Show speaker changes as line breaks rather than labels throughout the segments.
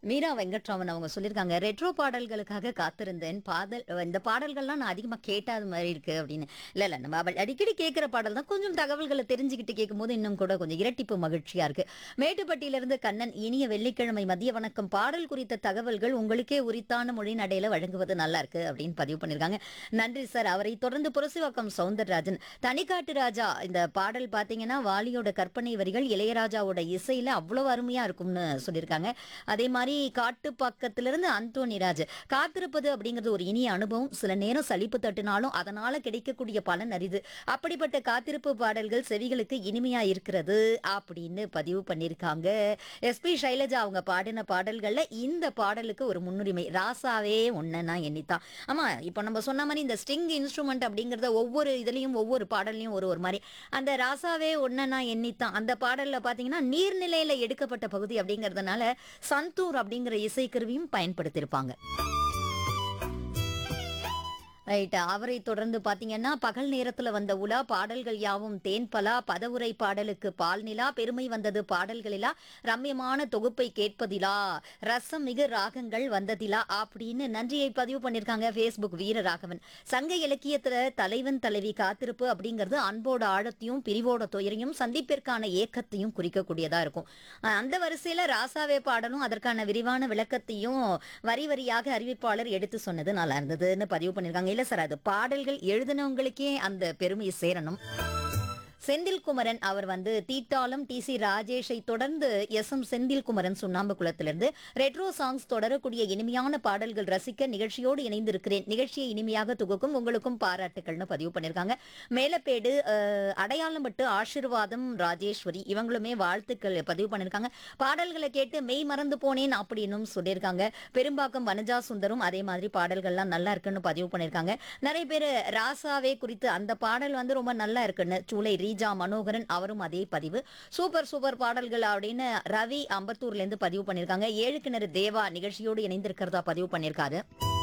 மீரா வெங்கட்ராமன் அவங்க சொல்லியிருக்காங்க ரெட்ரோ பாடல்களுக்காக காத்திருந்தேன் பாடல் இந்த பாடல்கள்லாம் நான் அதிகமாக கேட்டாத மாதிரி இருக்கு அப்படின்னு இல்லை இல்லை நம்ம அவள் அடிக்கடி கேட்குற பாடல் தான் கொஞ்சம் தகவல்களை தெரிஞ்சுக்கிட்டு கேட்கும்போது இன்னும் கூட கொஞ்சம் இரட்டிப்பு மகிழ்ச்சியா இருக்கு மேட்டுப்பட்டியிலிருந்து கண்ணன் இனிய வெள்ளிக்கிழமை மதிய வணக்கம் பாடல் குறித்த தகவல்கள் உங்களுக்கே உரித்தான மொழி நடையில வழங்குவது நல்லா இருக்கு அப்படின்னு பதிவு பண்ணியிருக்காங்க நன்றி சார் அவரை தொடர்ந்து புரசிவாக்கம் சவுந்தரராஜன் தனிக்காட்டு ராஜா இந்த பாடல் பார்த்தீங்கன்னா வாலியோட கற்பனை வரிகள் இளையராஜாவோட இசையில அவ்வளவு அருமையா இருக்கும்னு சொல்லியிருக்காங்க அதே மாதிரி காட்டு பக்கத்திலிருந்து அந்தோனி ராஜ் காத்திருப்பது அப்படிங்கிறது ஒரு இனிய அனுபவம் சில நேரம் சலிப்பு தட்டினாலும் அதனால கிடைக்கக்கூடிய பலன் அரிது அப்படிப்பட்ட காத்திருப்பு பாடல்கள் செவிகளுக்கு இனிமையா இருக்கிறது அப்படின்னு பதிவு பண்ணியிருக்காங்க எஸ்பி சைலஜா அவங்க பாடின பாடல்கள்ல இந்த பாடலுக்கு ஒரு முன்னுரிமை ராசாவே ஒன்னா எண்ணித்தான் ஆமா இப்போ நம்ம சொன்ன மாதிரி இந்த ஸ்ட்ரிங் இன்ஸ்ட்ருமெண்ட் அப்படிங்கறத ஒவ்வொரு இதுலயும் ஒவ்வொரு பாடல்லையும் ஒரு ஒரு மாதிரி அந்த ராசாவே ஒன்னா எண்ணித்தான் அந்த பாடல்ல பாத்தீங்கன்னா நீர்நிலையில எடுக்கப்பட்ட பகுதி அப்படிங்கறதுனால சந்தூர் அப்படிங்கிற இசைக்கருவியும் பயன்படுத்தியிருப்பாங்க ரைட் அவரை தொடர்ந்து பாத்தீங்கன்னா பகல் நேரத்துல வந்த உலா பாடல்கள் யாவும் தேன்பலா பதவுரை பாடலுக்கு பால் நிலா பெருமை வந்தது பாடல்களிலா ரம்யமான தொகுப்பை கேட்பதிலா ரசம் மிகு ராகங்கள் வந்ததிலா அப்படின்னு நன்றியை பதிவு பண்ணிருக்காங்க ஃபேஸ்புக் வீரராகவன் சங்க இலக்கியத்துல தலைவன் தலைவி காத்திருப்பு அப்படிங்கிறது அன்போட ஆழத்தையும் பிரிவோட துயரையும் சந்திப்பிற்கான ஏக்கத்தையும் குறிக்கக்கூடியதா இருக்கும் அஹ் அந்த வரிசையில ராசாவே பாடலும் அதற்கான விரிவான விளக்கத்தையும் வரி வரியாக அறிவிப்பாளர் எடுத்து சொன்னது நல்லா இருந்ததுன்னு பதிவு பண்ணிருக்காங்க இல்ல சார் அது பாடல்கள் எழுதினவங்களுக்கே அந்த பெருமையை சேரணும் செந்தில்குமரன் அவர் வந்து தீட்டாளம் டி சி ராஜேஷை தொடர்ந்து எஸ் எம் செந்தில்குமரன் சுண்ணாம்புக்குளத்திலிருந்து ரெட்ரோ சாங்ஸ் தொடரக்கூடிய இனிமையான பாடல்கள் ரசிக்க நிகழ்ச்சியோடு இணைந்திருக்கிறேன் நிகழ்ச்சியை இனிமையாக துவக்கும் உங்களுக்கும் பாராட்டுக்கள்னு பதிவு பண்ணிருக்காங்க மேலப்பேடு அஹ், அடையாளம் பட்டு ஆசிர்வாதம் ராஜேஸ்வரி இவங்களுமே வாழ்த்துக்கள் பதிவு பண்ணிருக்காங்க பாடல்களை கேட்டு மெய் மறந்து போனேன் அப்படின்னும் சொல்லியிருக்காங்க பெரும்பாக்கம் வனஜா சுந்தரும் அதே மாதிரி பாடல்கள்லாம் நல்லா இருக்குன்னு பதிவு பண்ணிருக்காங்க நிறைய பேர் ராசாவே குறித்து அந்த பாடல் வந்து ரொம்ப நல்லா இருக்குன்னு சூளை ரீஜா மனோகரன் அவரும் அதே பதிவு சூப்பர் சூப்பர் பாடல்கள் அப்படின்னு ரவி அம்பத்தூர்ல இருந்து பதிவு பண்ணிருக்காங்க ஏழு கிணறு தேவா நிகழ்ச்சியோடு இணைந்திருக்கிறதா பதிவு பண்ணிருக்காரு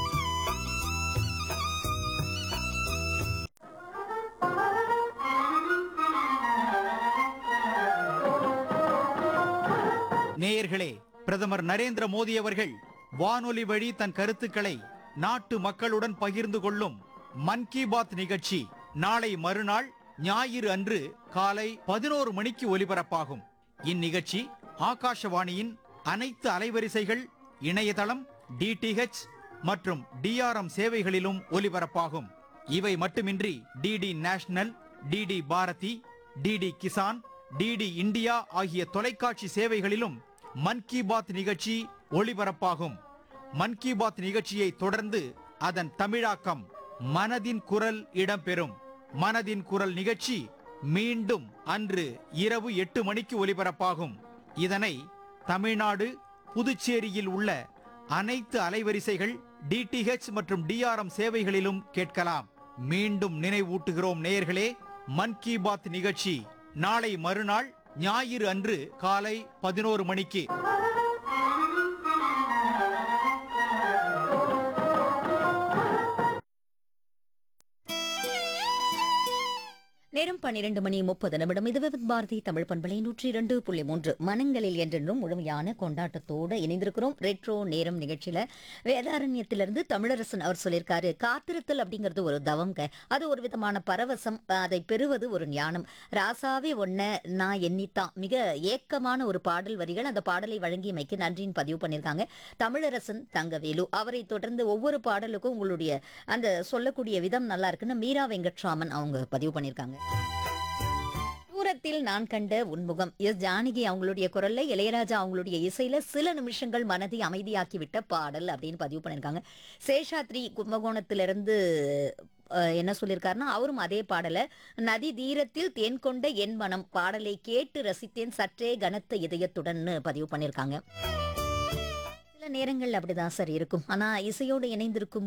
நேயர்களே பிரதமர் நரேந்திர மோடி அவர்கள் வானொலி வழி தன் கருத்துக்களை நாட்டு மக்களுடன் பகிர்ந்து கொள்ளும் மன் கி பாத் நிகழ்ச்சி நாளை மறுநாள் ஞாயிறு அன்று காலை பதினோரு மணிக்கு ஒலிபரப்பாகும் இந்நிகழ்ச்சி ஆகாஷவாணியின் அனைத்து அலைவரிசைகள் இணையதளம் டிடிஹெச் மற்றும் டிஆர்எம் சேவைகளிலும் ஒலிபரப்பாகும் இவை மட்டுமின்றி DD national DD Bharati DD Kisan DD India ஆகிய தொலைக்காட்சி சேவைகளிலும் மன் கி பாத் நிகழ்ச்சி ஒளிபரப்பாகும் மன் கி பாத் நிகழ்ச்சியை தொடர்ந்து அதன் தமிழாக்கம் மனதின் குரல் இடம்பெறும் மனதின் குரல் நிகழ்ச்சி மீண்டும் அன்று இரவு எட்டு மணிக்கு ஒலிபரப்பாகும் இதனை தமிழ்நாடு புதுச்சேரியில் உள்ள அனைத்து அலைவரிசைகள் டிடிஹெச் மற்றும் டிஆர்எம் சேவைகளிலும் கேட்கலாம் மீண்டும் நினைவூட்டுகிறோம் நேயர்களே மன் கி பாத் நிகழ்ச்சி நாளை மறுநாள் ஞாயிறு அன்று காலை பதினோரு மணிக்கு
நேரம் பன்னிரண்டு மணி முப்பது நிமிடம் இது விவித் பாரதி தமிழ் பண்பலை நூற்றி இரண்டு புள்ளி மூன்று மனங்களில் என்றென்றும் முழுமையான கொண்டாட்டத்தோடு இணைந்திருக்கிறோம் ரெட்ரோ நேரம் நிகழ்ச்சியில வேதாரண்யத்திலிருந்து தமிழரசன் அவர் சொல்லியிருக்காரு காத்திருத்தல் அப்படிங்கிறது ஒரு தவங்க அது ஒரு விதமான பரவசம் அதை பெறுவது ஒரு ஞானம் ராசாவே ஒன்ன நான் எண்ணித்தான் மிக ஏக்கமான ஒரு பாடல் வரிகள் அந்த பாடலை வழங்கியமைக்கு நன்றின்னு பதிவு பண்ணியிருக்காங்க தமிழரசன் தங்கவேலு அவரை தொடர்ந்து ஒவ்வொரு பாடலுக்கும் உங்களுடைய அந்த சொல்லக்கூடிய விதம் நல்லா இருக்குன்னு மீரா வெங்கட்ராமன் அவங்க பதிவு பண்ணியிருக்காங்க தூரத்தில் நான் கண்ட உன்முகம் எஸ் ஜானகி அவங்களுடைய குரல்ல இளையராஜா அவங்களுடைய இசையில சில நிமிஷங்கள் மனதை அமைதியாக்கி விட்ட பாடல் அப்படின்னு பதிவு பண்ணிருக்காங்க சேஷாத்ரி கும்பகோணத்திலிருந்து அஹ், என்ன சொல்லியிருக்காருன்னா அவரும் அதே பாடலை நதி தீரத்தில் தேன் கொண்ட என் மனம் பாடலை கேட்டு ரசித்தேன் சற்றே கனத்த இதயத்துடன்னு பதிவு பண்ணியிருக்காங்க சில நேரங்கள் அப்படிதான் சார் இருக்கும் ஆனா இசையோடு இணைந்திருக்கும்